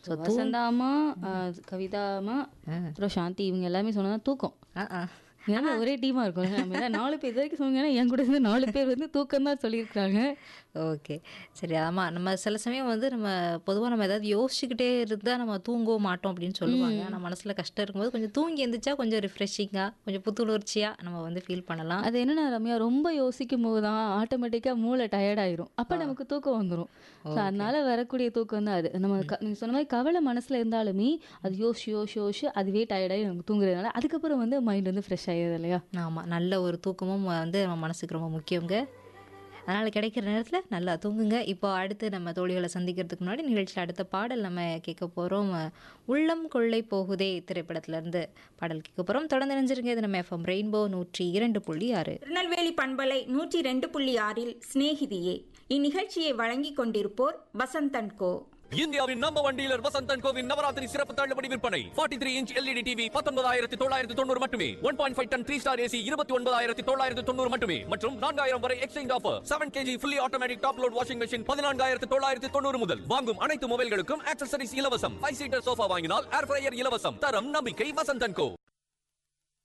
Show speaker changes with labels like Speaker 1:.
Speaker 1: so Vasantha அம்மா அஹ், கவிதா அம்மா அப்புறம் சாந்தி இவங்க எல்லாமே சொன்னதா தூக்கம்
Speaker 2: ஆ ஆ
Speaker 1: ஏன்னா ஒரே டீமா இருக்கும் நம்ம எல்லாம் நாலு பேர் இது வரைக்கும் சொன்னீங்கன்னா என் கூட இருந்து நாலு பேர் வந்து தூக்கம் தான் சொல்லியிருக்காங்க
Speaker 2: ஓகே சரி ஆமாம் நம்ம சில சமயம் வந்து நம்ம பொதுவாக நம்ம ஏதாவது யோசிச்சுக்கிட்டே இருந்தால் நம்ம தூங்கவும் மாட்டோம் அப்படின்னு சொல்லுவாங்க ஆனால் மனசில் கஷ்டம் இருக்கும்போது கொஞ்சம் தூங்கி எழுந்திரிச்சா கொஞ்சம் ரிஃப்ரெஷிங்காக கொஞ்சம் புத்துணர்ச்சியாக நம்ம வந்து ஃபீல் பண்ணலாம்
Speaker 1: அது என்னன்னா ரம்யா ரொம்ப யோசிக்கும் போது தான் ஆட்டோமேட்டிக்காக மூளை டயர்ட் ஆயிரும் அப்போ நமக்கு தூக்கம் வந்துடும் ஸோ அதனால வரக்கூடிய தூக்கம் தான் அது நம்ம க- நீங்க சொன்ன மாதிரி கவலை மனசுல இருந்தாலுமே அது யோசி யோசி யோசி அதுவே டயர்டாகி நமக்கு தூங்குறதுனால அதுக்கப்புறம் வந்து மைண்ட் வந்து ஃப்ரெஷ் ஆயிடுது இல்லையா
Speaker 2: ஆமாம் நல்ல ஒரு தூக்கமும் வந்து நம்ம மனசுக்கு ரொம்ப முக்கியங்க அதனால் கிடைக்கிற நேரத்தில் நல்லா தூங்குங்க இப்போ அடுத்து நம்ம தோழிகளை சந்திக்கிறதுக்கு முன்னாடி நிகழ்ச்சியில் அடுத்த பாடல் நம்ம கேட்க போகிறோம் உள்ளம் கொள்ளை போகுதே திரைப்படத்திலேருந்து பாடல் கேட்க போகிறோம் தொடர்ந்து நினைஞ்சிருங்க இது நம்ம எஃப்எம் ரெயின்போ நூற்றி இரண்டு புள்ளி ஆறு
Speaker 3: திருநெல்வேலி பண்பலை நூற்றி ரெண்டு புள்ளி ஆறில் சிநேகிதியே இந்நிகழ்ச்சியை வழங்கிக் கொண்டிருப்போர் வசந்தன் கோ
Speaker 4: இந்தியாவின் நம்பர் ஒன் டீலர் வசந்தன் கோவின் நவராத்திரி சிறப்பு தள்ளுபடி விற்பனை 43 த்ரீ இன்ச் எல்இடி டிவி பத்தொன்பதாயிரத்தி தொள்ளாயிரத்தி தொண்ணூறு மட்டுமே one point five ton three star AC இருபத்தி ஒன்பதாயிரத்தி தொள்ளாயிரத்தி தொண்ணூறு மட்டுமே மற்றும் நான்காயிரம் வரை exchange offer seven KG fully automatic top load washing machine பதினான்காயிரத்தி தொள்ளாயிரத்தி தொண்ணூறு முதல் வாங்கும் அனைத்து மொபைல்களுக்கும் ஆக்சசரிஸ் இலவசம் ஃபைவ் சீட்டர் சோஃபா வாங்கினால் ஏர் ஃப்ரையர் இலவசம் தரம் நம்பிக்கை வசந்தன் கோ